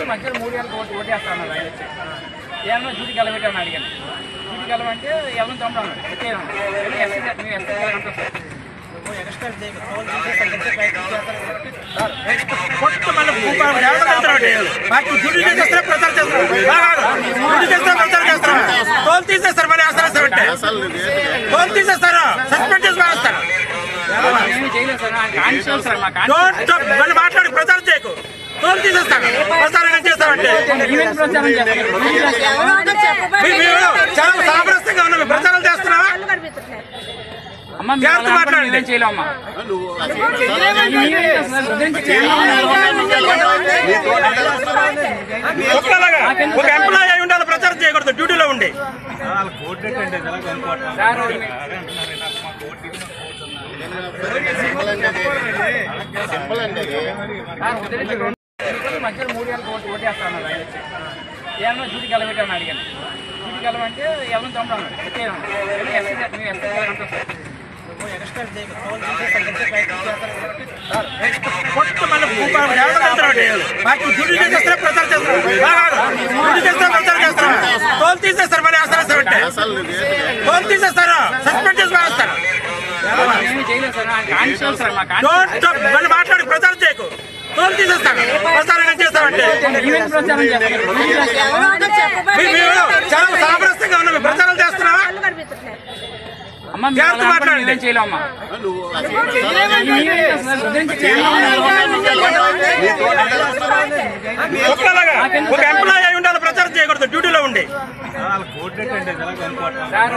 మధ్యలో మూడు గంటలకు ఓటు ఓటేస్తాను ఆయన వచ్చి ఏమన్నా డ్యూటీకి వెళ్ళబెట్టాను అడిగాను డ్యూటీకి వెళ్ళమంటే ఎవరిని చంపాను వచ్చేయాను ఎస్సీ మేము ఎస్సీ అంటాం సార్ కొట్టు మళ్ళీ భూపాలు ఎవరు వెళ్తారండి? మాకు డ్యూటీ చేస్తే ప్రచారం చేస్తారు డ్యూటీ చేస్తే ప్రచారం చేస్తారు తోలు తీసేస్తారు మళ్ళీ వేస్తారంటే తోలు తీసేస్తారు సస్పెండ్ చేసి వేస్తారు ఏమీ చేయలేదు సార్ ఆయన కానిస్టేబుల్ సార్ మా డోంట్ స్టాప్. మళ్ళీ మాట్లాడి ప్రచారం చేయకు తోలు తీసేస్తాను ప్రచారం చేస్తామంటే ఈవెంట్ ప్రచారం చేస్తాను మీ- మీరు చాలా సామరస్యంగా ఉన్నాం మేము ప్రచారం చేస్తున్నావా అమ్మ మేము జాగ్రత్త అలా మాట్లాడండి. ఏం చేయలేమమ్మా ఈవెంట్ అసలు ఉదయం చేయాలి. ఒక్కలాగా ఒక ఎంప్లాయ్ అయి ఉండాలి ప్రచారం చేయకూడదు డ్యూటీలో ఉండి సార్ సార్ ఉదయం రెండు గంటలకు మధ్యలో మూడు గంటలకు ఓటు ఓటేస్తాను ఆయన వచ్చి ఏమన్నా డ్యూటీకి వెళ్ళబెట్టాను అడిగాను డ్యూటీకి వెళ్ళమంటే ఎవరిని చంపాను వచ్చేయాను ఎస్సీ మేము ఎస్సీ అంటాం సార్ కొట్టు మళ్ళీ భూపాలు ఎవరు వెళ్తారండి? మాకు డ్యూటీ చేస్తే ప్రచారం చేస్తారు డ్యూటీ చేస్తే ప్రచారం చేస్తారు తోలు తీసేస్తారు మళ్ళీ వేస్తారంటే తోలు తీసేస్తారు సస్పెండ్ చేసి వేస్తారు ఏమీ చేయలేదు సార్ ఆయన కానిస్టేబుల్ సార్ మా డోంట్ స్టాప్. మళ్ళీ మాట్లాడి ప్రచారం చేయకు తోలు తీసేస్తాను ప్రచారం చేస్తామంటే ఈవెంట్ ప్రచారం చేస్తాను మీ- మీరు చాలా సామరస్యంగా ఉన్నాం మేము ప్రచారం చేస్తున్నావా అమ్మ మేము జాగ్రత్త అలా మాట్లాడండి. ఏం చేయలేమమ్మా ఈవెంట్ అసలు ఉదయం చేయాలి. ఒక్కలాగా ఒక ఎంప్లాయ్ అయి ఉండాలి ప్రచారం చేయకూడదు డ్యూటీలో ఉండి సార్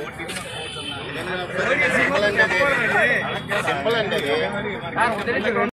సింపుల్ అండి సార్ ఉదయం రెండు